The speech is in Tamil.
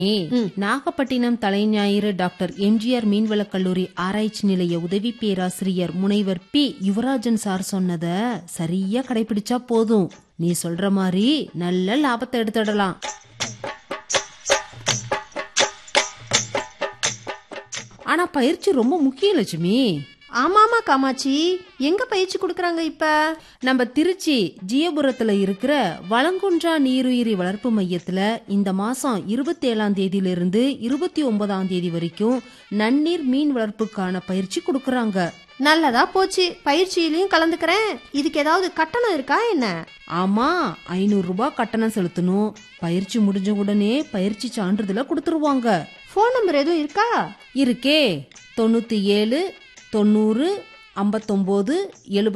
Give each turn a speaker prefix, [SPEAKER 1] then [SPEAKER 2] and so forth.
[SPEAKER 1] ஏ நாகப்பட்டினம் தலைஞாயிறு டாக்டர் எம்ஜிஆர் மீன்வளக் கல்லூரி ஆராய்ச்சி நிலைய உதவி பேராசிரியர் முனைவர் பி யுவராஜன் சார் சொன்னத சரியா கடைபிடிச்சா போதும் நீ சொல்ற மாதிரி நல்ல லாபத்தை எடுத்துடலாம் ஆனா பயிற்சி ரொம்ப முக்கியம் லட்சுமி
[SPEAKER 2] ஆமாமா காமாட்சி எங்க பயிற்சி கொடுக்கறாங்க இப்ப
[SPEAKER 1] நம்ம திருச்சி ஜியபுரத்துல இருக்கிற வளங்குன்றா நீருயிரி வளர்ப்பு மையத்துல இந்த மாசம் இருபத்தி ஏழாம் தேதியிலிருந்து இருபத்தி ஒன்பதாம் தேதி வரைக்கும் நன்னீர் மீன் வளர்ப்புக்கான பயிற்சி கொடுக்கறாங்க
[SPEAKER 2] நல்லதா போச்சு பயிற்சியிலயும் கலந்துக்கிறேன் இதுக்கு ஏதாவது கட்டணம் இருக்கா என்ன
[SPEAKER 1] ஆமா ஐநூறு ரூபாய் கட்டணம் செலுத்தணும் பயிற்சி முடிஞ்ச உடனே பயிற்சி சான்றிதழ கொடுத்துருவாங்க
[SPEAKER 2] ஃபோன் நம்பர் எதுவும் இருக்கா
[SPEAKER 1] இருக்கே தொண்ணூத்தி ஏழு தொண்ணூறு ஐம்பத்தொம்போது எழுபத்தி